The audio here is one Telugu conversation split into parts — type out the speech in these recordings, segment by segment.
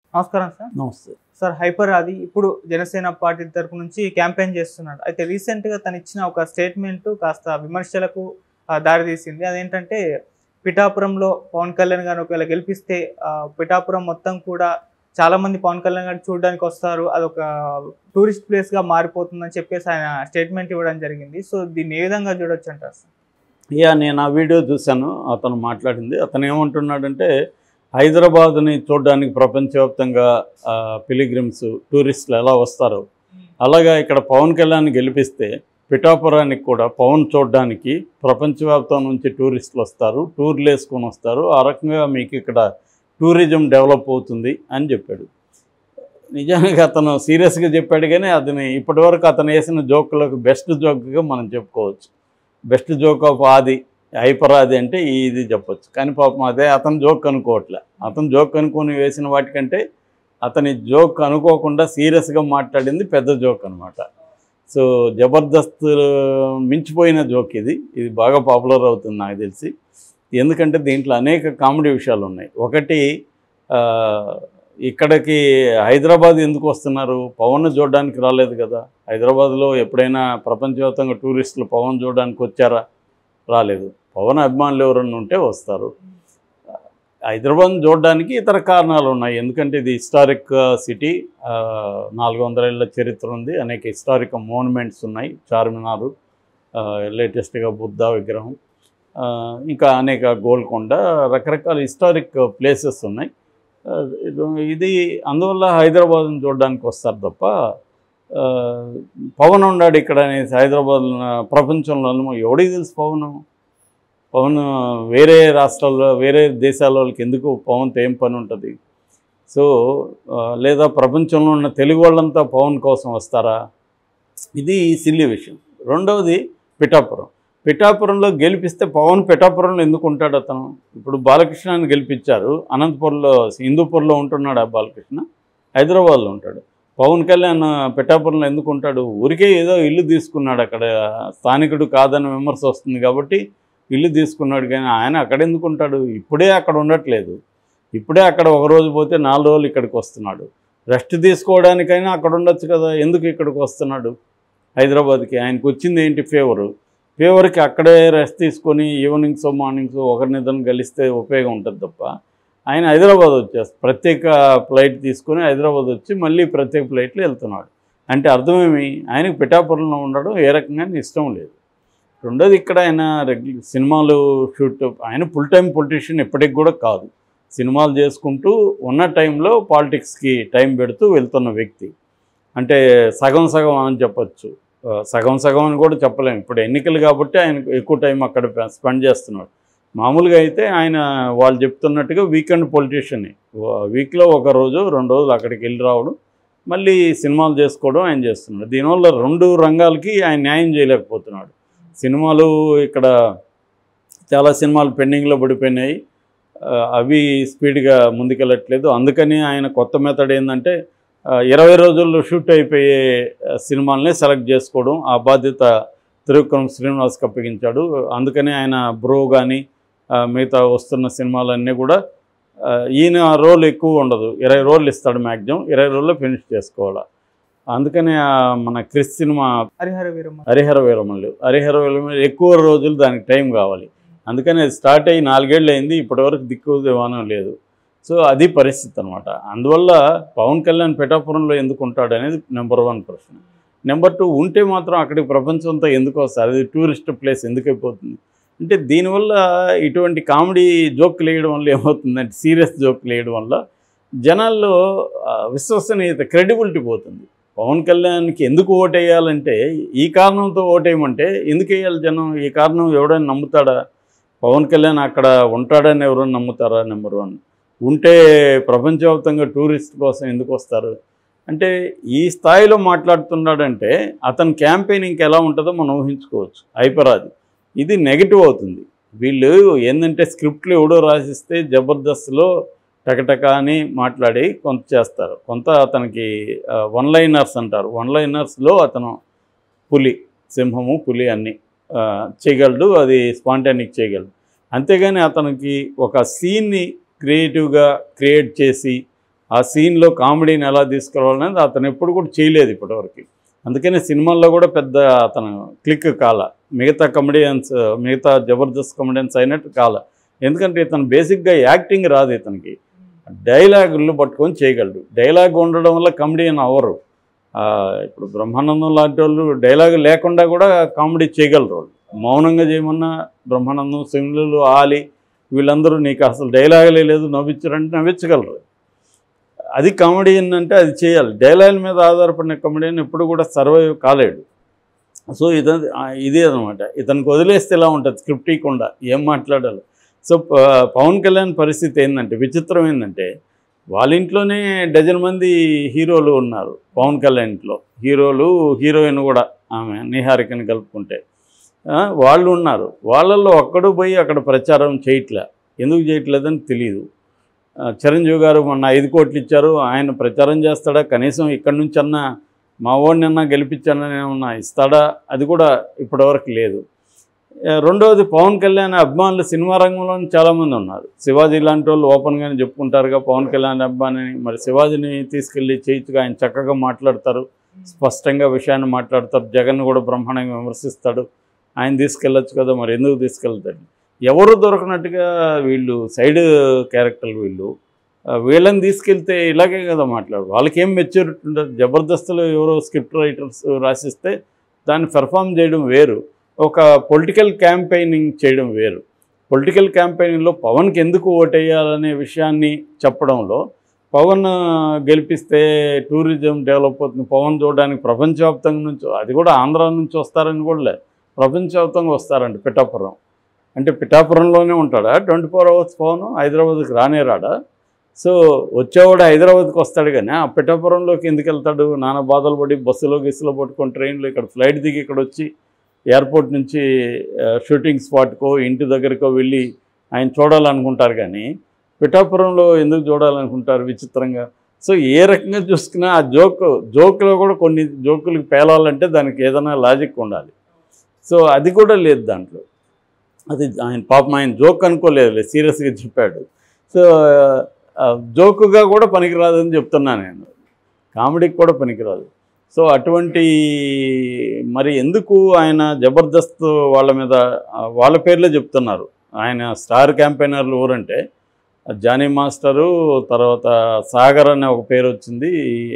నమస్కారం సార్ నమస్తే సార్ హైపర్ ఆది ఇప్పుడు జనసేన పార్టీ తరపు నుంచి క్యాంపెయిన్ చేస్తున్నాడు అయితే రీసెంట్ గా తను ఇచ్చిన ఒక స్టేట్మెంట్ కాస్త విమర్శలకు ఆ, దారితీసింది అదేంటంటే పిఠాపురంలో పవన్ కళ్యాణ్ గారిని ఒకవేళ గెలిపిస్తే ఆ, పిఠాపురం మొత్తం కూడా చాలా మంది పవన్ కళ్యాణ్ గారిని చూడడానికి వస్తారు అదొక టూరిస్ట్ ప్లేస్ గా మారిపోతుందని చెప్పేసి ఆయన స్టేట్మెంట్ ఇవ్వడం జరిగింది సో దీన్ని ఏ విధంగా చూడొచ్చు అంటారు సార్ ఇక నేను ఆ వీడియో చూశాను అతను మాట్లాడింది అతను ఏమంటున్నాడంటే హైదరాబాద్ని చూడడానికి ప్రపంచవ్యాప్తంగా పిలిగ్రిమ్స్ టూరిస్టులు ఎలా వస్తారో అలాగా ఇక్కడ పవన్ కళ్యాణ్ గెలిపిస్తే పిఠాపురానికి కూడా పవన్ చూడడానికి ప్రపంచవ్యాప్తం నుంచి టూరిస్టులు వస్తారు టూర్లు వేసుకొని వస్తారు ఆ రకంగా మీకు ఇక్కడ టూరిజం డెవలప్ అవుతుంది అని చెప్పాడు నిజానికి అతను సీరియస్గా చెప్పాడు కానీ అతని ఇప్పటివరకు అతను వేసిన జోకులకు బెస్ట్ జోక్గా మనం చెప్పుకోవచ్చు best joke of Aadi hyper Aadi అంటే ఇది చెప్పొచ్చు కానీ పాపం అదే అతను జోక్ అనుకోవట్లే అతను జోక్ అనుకొని వేసిన వాటికంటే అతని జోక్ అనుకోకుండా సీరియస్గా మాట్లాడింది పెద్ద జోక్ అనమాట సో జబర్దస్త్ మించిపోయిన జోక్ ఇది ఇది బాగా పాపులర్ అవుతుంది నాకు తెలిసి ఎందుకంటే దీంట్లో అనేక కామెడీ విషయాలు ఉన్నాయి ఒకటి ఆ, ఇక్కడికి హైదరాబాద్ ఎందుకు వస్తున్నారు పవన్ చూడడానికి రాలేదు కదా హైదరాబాద్లో ఎప్పుడైనా ప్రపంచవ్యాప్తంగా టూరిస్టులు పవన్ చూడడానికి వచ్చారా రాలేదు పవన్ అభిమానులు ఎవరన్నా ఉంటే వస్తారు హైదరాబాద్ చూడడానికి ఇతర కారణాలు ఉన్నాయి ఎందుకంటే ఇది హిస్టారిక్ సిటీ నాలుగు వందల ఏళ్ళ చరిత్ర ఉంది అనేక హిస్టారిక్ మోనుమెంట్స్ ఉన్నాయి చార్మినారు లేటెస్ట్గా బుద్ధ విగ్రహం ఆ, ఇంకా అనేక గోల్కొండ రకరకాల హిస్టారిక్ ప్లేసెస్ ఉన్నాయి ఆ, ఇది- ఇది అందువల్ల హైదరాబాద్ని చూడడానికి వస్తారు తప్ప ఆ, పవన్ ఉన్నాడు ఇక్కడ అనేసి హైదరాబాద్ ప్రపంచంలో ఎవడికి తెలుసు పవన్ పవన్ వేరే రాష్ట్రాల్లో వేరే దేశాల వాళ్ళకి ఎందుకు పవన్తో ఏం పని ఉంటుంది సో ఆ, లేదా ప్రపంచంలో ఉన్న తెలుగు వాళ్ళంతా పవన్ కోసం వస్తారా ఇది సిల్లి విషయం రెండవది పిఠాపురం పిఠాపురంలో గెలిపిస్తే పవన్ పిఠాపురంలో ఎందుకు ఉంటాడు అతను ఇప్పుడు బాలకృష్ణని గెలిపించారు అనంతపురంలో హిందూపూర్లో ఉంటున్నాడు ఆ బాలకృష్ణ హైదరాబాద్లో ఉంటాడు పవన్ కళ్యాణ్ పిఠాపురంలో ఎందుకు ఉంటాడు ఊరికే ఏదో ఇల్లు తీసుకున్నాడు అక్కడ స్థానికుడు కాదని విమర్శ వస్తుంది కాబట్టి ఇల్లు తీసుకున్నాడు కానీ ఆయన అక్కడ ఎందుకు ఉంటాడు ఇప్పుడే అక్కడ ఉండట్లేదు ఇప్పుడే అక్కడ ఒక రోజు పోతే నాలుగు రోజులు ఇక్కడికి వస్తున్నాడు రెస్ట్ తీసుకోవడానికైనా అక్కడ ఉండొచ్చు కదా ఎందుకు ఇక్కడికి వస్తున్నాడు హైదరాబాద్కి ఆయనకు వచ్చింది ఏంటి ఫేవరు ఫేవర్కి అక్కడే రెస్ట్ తీసుకొని ఈవినింగ్స్ మార్నింగ్స్ ఒకరినిద్దరిని కలిస్తే ఉపయోగం ఉంటుంది తప్ప ఆయన హైదరాబాద్ వచ్చేస్తారు ప్రత్యేక ఫ్లైట్ తీసుకొని హైదరాబాద్ వచ్చి మళ్ళీ ప్రత్యేక ఫ్లైట్లో వెళ్తున్నాడు అంటే అర్థమేమి ఆయనకు పిఠాపురంలో ఉండడం ఏ రకంగా ఇష్టం లేదు రెండోది ఇక్కడ ఆయన రెగ్యులర్ సినిమాలు షూట్ ఆయన ఫుల్ టైం పొలిటీషియన్ ఎప్పటికి కూడా కాదు సినిమాలు చేసుకుంటూ ఉన్న టైంలో పాలిటిక్స్కి టైం పెడుతూ వెళ్తున్న వ్యక్తి అంటే సగం సగం అని చెప్పొచ్చు ఆ, సగం సగం అని కూడా చెప్పలేము ఇప్పుడు ఎన్నికలు కాబట్టి ఆయన ఎక్కువ టైం అక్కడ స్పెండ్ చేస్తున్నాడు మామూలుగా అయితే ఆయన వాళ్ళు చెప్తున్నట్టుగా వీకెండ్ పొలిటీషియన్ వీక్లో ఒక రోజు రెండు రోజులు అక్కడికి వెళ్ళి రావడం మళ్ళీ సినిమాలు చేసుకోవడం ఆయన చేస్తున్నాడు దీనివల్ల రెండు రంగాలకి ఆయన న్యాయం చేయలేకపోతున్నాడు సినిమాలు ఇక్కడ చాలా సినిమాలు పెండింగ్లో పడిపోయినాయి ఆ, అవి స్పీడ్గా ముందుకెళ్ళట్లేదు అందుకని ఆయన కొత్త మెథడ్ ఏంటంటే ఆ, ఇరవై రోజుల్లో షూట్ అయిపోయే ఆ, సినిమాలనే సెలెక్ట్ చేసుకోవడం ఆ బాధ్యత త్రివిక్రమ్ శ్రీనివాస్కి అప్పగించాడు అందుకని ఆయన బ్రో కానీ మిగతా వస్తున్న సినిమాలన్నీ కూడా ఆ, ఈయన రోల్ ఎక్కువ ఉండదు ఇరవై రోజులు ఇస్తాడు మ్యాక్సిమం ఇరవై రోజుల్లో ఫినిష్ చేసుకోవాలి అందుకని ఆ, మన క్రిస్ సినిమా హరిహర వీరమ్మ హరిహర వీరమల్లు హరిహర వీరమల్లు ఎక్కువ రోజులు దానికి టైం కావాలి అందుకని అది స్టార్ట్ అయ్యి నాలుగేళ్ళు అయింది ఇప్పటివరకు దిక్కు దివానం లేదు సో అది పరిస్థితి అనమాట అందువల్ల పవన్ కళ్యాణ్ పిఠాపురంలో ఎందుకు ఉంటాడు అనేది నెంబర్ వన్ ప్రశ్న నెంబర్ టూ ఉంటే మాత్రం అక్కడికి ప్రపంచంతో ఎందుకు వస్తారు అది టూరిస్ట్ ప్లేస్ ఎందుకు అయిపోతుంది అంటే దీనివల్ల ఇటువంటి కామెడీ జోక్లు వేయడం వల్ల ఏమవుతుందంటే సీరియస్ జోక్లు వేయడం వల్ల జనాల్లో ఆ, విశ్వసనీయత క్రెడిబిలిటీ పోతుంది పవన్ కళ్యాణ్కి ఎందుకు ఓటేయాలంటే ఈ కారణంతో ఓటేయమంటే ఎందుకు వేయాలి జనం ఈ కారణం ఎవడైనా నమ్ముతాడా పవన్ కళ్యాణ్ అక్కడ ఉంటాడని ఎవరైనా నమ్ముతారా నెంబర్ వన్ ఉంటే ప్రపంచవ్యాప్తంగా టూరిస్ట్ కోసం ఎందుకు వస్తారు అంటే ఈ స్థాయిలో మాట్లాడుతున్నాడంటే అతని క్యాంపెయినింగ్ ఎలా ఉంటుందో మనం ఊహించుకోవచ్చు హైపరాది ఇది నెగిటివ్ అవుతుంది వీళ్ళు ఏంటంటే స్క్రిప్ట్లు ఎవడో రాసిస్తే జబర్దస్త్లో టకటక అని మాట్లాడి కొంత చేస్తారు కొంత అతనికి వన్ లైనర్స్ అంటారు వన్ లైనర్స్లో అతను పులి సింహము పులి అన్నీ ఆ, చేయగలడు అది స్పాంటానిక్ చేయగలడు అంతేగాని అతనికి ఒక సీన్ని క్రియేటివ్గా క్రియేట్ చేసి ఆ సీన్లో కామెడీని ఎలా తీసుకురావాలనేది అతను ఎప్పుడు కూడా చేయలేదు ఇప్పటివరకు అందుకని సినిమాల్లో కూడా పెద్ద అతను క్లిక్ కాల మిగతా కమెడియన్స్ మిగతా జబర్దస్త్ కమెడియన్స్ అయినట్టు కాల ఎందుకంటే ఇతను బేసిక్గా యాక్టింగ్ రాదు ఇతనికి డైలాగులు పట్టుకొని చేయగలడు డైలాగ్ ఉండడం వల్ల కమెడియన్ అవ్వరు ఆ, ఇప్పుడు బ్రహ్మానందం లాంటి వాళ్ళు డైలాగ్ లేకుండా కూడా కామెడీ చేయగలరు వాళ్ళు మౌనంగా చేయమన్నా బ్రహ్మానందం సింగులు ఆలి వీళ్ళందరూ నీకు అసలు డైలాగులే లేదు నవ్వించారంటే నవ్వించగలరు అది కామెడియన్ అంటే అది చేయాలి డైలాగ్ మీద ఆధారపడిన కామెడియన్ ఎప్పుడు కూడా సర్వైవ్ కాలేడు సో ఇద ఇదే అనమాట ఇతనికి వదిలేస్తే ఎలా ఉంటుంది స్క్రిప్ట్ ఇవ్వకుండా ఏం మాట్లాడాలి సో ప- పవన్ కళ్యాణ్ పరిస్థితి ఏంటంటే విచిత్రం ఏంటంటే వాళ్ళ ఇంట్లోనే డజన్ మంది హీరోలు ఉన్నారు పవన్ కళ్యాణ్ ఇంట్లో హీరోలు హీరోయిన్ కూడా ఆమె నిహారికని కలుపుకుంటే ఆ, వాళ్ళు ఉన్నారు వాళ్ళల్లో ఒక్కడు పోయి అక్కడ ప్రచారం చేయట్లే ఎందుకు చేయట్లేదని తెలియదు ఆ, చిరంజీవి గారు మొన్న ఐదు కోట్లు ఇచ్చారు ఆయన ప్రచారం చేస్తాడా కనీసం ఇక్కడి నుంచి అన్నా మా వాడినన్నా గెలిపించానని ఏమన్నా ఇస్తాడా అది కూడా ఇప్పటివరకు లేదు ఆ, రెండవది పవన్ కళ్యాణ్ అభిమానులు సినిమా రంగంలో చాలామంది ఉన్నారు శివాజీ లాంటి వాళ్ళు ఓపెన్గానే చెప్పుకుంటారుగా పవన్ కళ్యాణ్ అభిమాని మరి శివాజీని తీసుకెళ్ళి చేయించుగా ఆయన చక్కగా మాట్లాడతారు స్పష్టంగా విషయాన్ని మాట్లాడతారు జగన్ కూడా బ్రహ్మాండంగా విమర్శిస్తాడు ఆయన తీసుకెళ్ళొచ్చు కదా మరి ఎందుకు తీసుకెళ్తాడు ఎవరు దొరకనట్టుగా వీళ్ళు సైడ్ క్యారెక్టర్లు వీళ్ళు ఆ, వీళ్ళని తీసుకెళ్తే ఇలాగే కదా మాట్లాడు వాళ్ళకి ఏం మెచ్యూరిటీ ఉండదు జబర్దస్త్లో ఎవరో స్క్రిప్ట్ రైటర్స్ రాసిస్తే దాన్ని పెర్ఫామ్ చేయడం వేరు ఒక పొలిటికల్ క్యాంపెయినింగ్ చేయడం వేరు పొలిటికల్ క్యాంపెయినింగ్లో పవన్కి ఎందుకు ఓటేయాలనే విషయాన్ని చెప్పడంలో పవన్ ఆ, గెలిపిస్తే టూరిజం డెవలప్ అవుతుంది పవన్ చూడడానికి ప్రపంచవ్యాప్తంగా నుంచి అది కూడా ఆంధ్ర నుంచి వస్తారని కూడా లేదు ప్రపంచవ్యాప్తంగా వస్తారండి పిఠాపురం అంటే పిఠాపురంలోనే ఉంటాడా ట్వంటీ ఫోర్ అవర్స్ పవన్ హైదరాబాద్కి రానే రాడా సో వచ్చేవాడు హైదరాబాద్కి వస్తాడు కానీ ఆ పిఠాపురంలోకి ఎందుకు వెళ్తాడు నానా బాధలు పడి బస్సులో గిస్సులో పట్టుకొని ట్రైన్లో ఇక్కడ ఫ్లైట్ దిగి ఇక్కడ వచ్చి ఎయిర్పోర్ట్ నుంచి ఆ, షూటింగ్ స్పాట్కో ఇంటి దగ్గరకో వెళ్ళి ఆయన చూడాలనుకుంటారు కానీ పిఠాపురంలో ఎందుకు చూడాలనుకుంటారు విచిత్రంగా సో ఏ రకంగా చూసుకున్నా ఆ జోక్ జోక్లో కూడా కొన్ని జోకులకు పేలాలంటే దానికి ఏదైనా లాజిక్ ఉండాలి సో అది కూడా లేదు దాంట్లో అది ఆయన పాపం ఆయన జోక్ అనుకోలేదు సీరియస్గా చెప్పాడు సో ఆ, జోకుగా కూడా పనికిరాదని చెప్తున్నాను నేను కామెడీకి కూడా పనికిరాదు సో అటువంటి మరి ఎందుకు ఆయన జబర్దస్త్ వాళ్ళ మీద ఆ, వాళ్ళ పేర్లే చెప్తున్నారు ఆయన స్టార్ క్యాంపెయినర్లు ఊరంటే జానీ మాస్టరు తర్వాత సాగర్ అనే ఒక పేరు వచ్చింది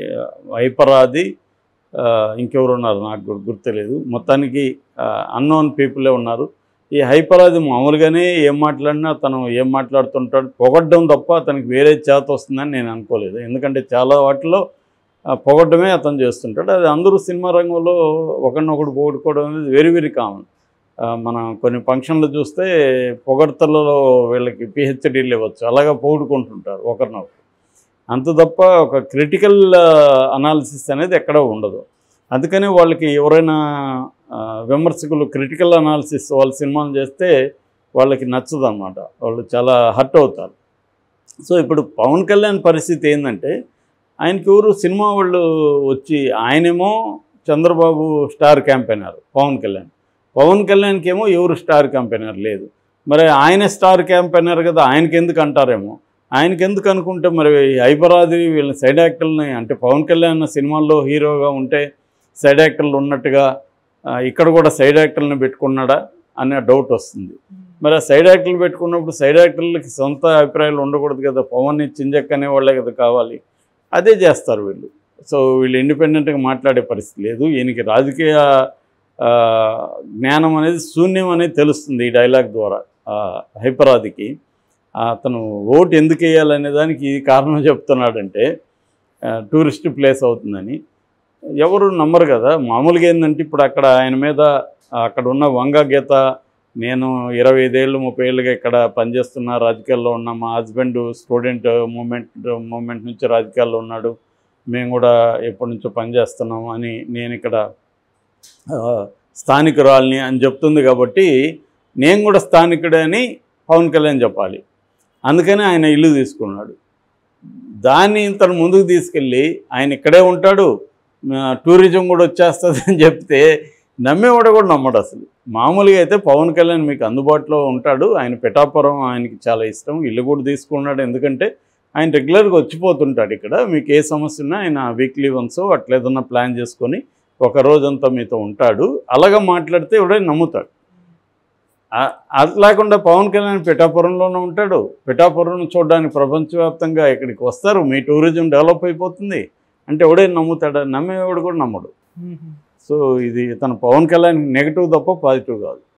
వైపరాది ఆ, ఇంకెవరు ఉన్నారు నాకు గు- గుర్తులేదు మొత్తానికి అన్నోన్ పీపులే ఉన్నారు ఈ హైపరాది మామూలుగానే ఏం మాట్లాడినా తను ఏం మాట్లాడుతుంటాడు పొగడ్డం తప్ప అతనికి వేరే చేత వస్తుందని నేను అనుకోలేదు ఎందుకంటే చాలా వాటిలో ఆ, పొగడ్డమే అతను చేస్తుంటాడు అది అందరూ సినిమా రంగంలో ఒకరినొకడు పొగడుకోవడం అనేది వెరీ వెరీ కామన్ మనం కొన్ని ఫంక్షన్లు చూస్తే పొగడ్తలలో వీళ్ళకి పిహెచ్డీలు ఇవ్వచ్చు అలాగా పొగుడుకుంటుంటారు ఒకరినొకరు అంత తప్ప ఒక క్రిటికల్ అనాలిసిస్ అనేది ఎక్కడ ఉండదు అందుకనే వాళ్ళకి ఎవరైనా ఆ, విమర్శకులు క్రిటికల్ అనాలిసిస్ వాళ్ళ సినిమాలు చేస్తే వాళ్ళకి నచ్చదు అనమాట వాళ్ళు చాలా హర్ట్ అవుతారు సో ఇప్పుడు పవన్ కళ్యాణ్ పరిస్థితి ఏంటంటే ఆయనకి ఎవరు సినిమా వాళ్ళు వచ్చి ఆయనేమో చంద్రబాబు స్టార్ క్యాంపెయినర్ పవన్ కళ్యాణ్ పవన్ కళ్యాణ్కి ఏమో ఎవరు స్టార్ క్యాంపెయినర్ లేదు మరి ఆయన స్టార్ క్యాంపెయినర్ కదా ఆయనకి ఎందుకు అంటారేమో ఆయనకి ఎందుకు అనుకుంటే మరి హైపరాది వీళ్ళ సైడ్ యాక్టర్ని అంటే పవన్ కళ్యాణ్ సినిమాల్లో హీరోగా ఉంటే సైడ్ యాక్టర్లు ఉన్నట్టుగా ఆ, ఇక్కడ కూడా సైడ్ యాక్టర్ని పెట్టుకున్నాడా అనే డౌట్ వస్తుంది మరి ఆ సైడ్ యాక్టర్లు పెట్టుకున్నప్పుడు సైడ్ యాక్టర్లకి సొంత అభిప్రాయాలు ఉండకూడదు కదా పవన్ని చింజక్ అనే వాళ్ళే కదా కావాలి అదే చేస్తారు వీళ్ళు సో వీళ్ళు ఇండిపెండెంట్గా మాట్లాడే పరిస్థితి లేదు ఈయనకి రాజకీయ ఆ, జ్ఞానం అనేది శూన్యం అనేది తెలుస్తుంది ఈ డైలాగ్ ద్వారా ఆ, హైపరాదికి ఆ, అతను ఓటు ఎందుకు వేయాలనే దానికి ఇది కారణం చెప్తున్నాడంటే ఆ, టూరిస్ట్ ప్లేస్ అవుతుందని ఎవరు నమ్మరు కదా మామూలుగా ఏంటంటే ఇప్పుడు అక్కడ ఆయన మీద అక్కడ ఉన్న వంగ గీత నేను ఇరవై ఐదేళ్ళు ముప్పై ఏళ్ళుగా ఇక్కడ పనిచేస్తున్న రాజకీయాల్లో ఉన్న మా హస్బెండ్ స్టూడెంట్ మూమెంట్ మూమెంట్ నుంచి రాజకీయాల్లో ఉన్నాడు మేము కూడా ఎప్పటి నుంచో పనిచేస్తున్నాము అని నేను ఇక్కడ ఆ, స్థానికురాల్ని అని చెప్తుంది కాబట్టి నేను కూడా స్థానికుడే అని పవన్ కళ్యాణ్ చెప్పాలి అందుకని ఆయన ఇల్లు తీసుకున్నాడు దాన్ని తను ముందుకు తీసుకెళ్ళి ఆయన ఇక్కడే ఉంటాడు ఆ, టూరిజం కూడా వచ్చేస్తుంది అని చెప్తే నమ్మేవాడు కూడా నమ్మడు అసలు మామూలుగా అయితే పవన్ కళ్యాణ్ మీకు అందుబాటులో ఉంటాడు ఆయన పిఠాపురం ఆయనకి చాలా ఇష్టం ఇల్లు కూడా తీసుకున్నాడు ఎందుకంటే ఆయన రెగ్యులర్గా వచ్చిపోతుంటాడు ఇక్కడ మీకు ఏ సమస్య ఉన్నా ఆయన వీక్లీ వన్స్ అట్లా ఏదన్నా ప్లాన్ చేసుకొని ఒక రోజంతా మీతో ఉంటాడు అలాగా మాట్లాడితే ఎవడైనా నమ్ముతాడు ఆ- అది లేకుండా పవన్ కళ్యాణ్ పిఠాపురంలోనే ఉంటాడు పిఠాపురం చూడడానికి ప్రపంచవ్యాప్తంగా ఇక్కడికి వస్తారు మీ టూరిజం డెవలప్ అయిపోతుంది అంటే ఎవడైనా నమ్ముతాడా నమ్మేవాడు కూడా నమ్మడు మ్మ్. సో ఇది తన పవన్ కళ్యాణ్ నెగిటివ్ తప్ప పాజిటివ్ కాదు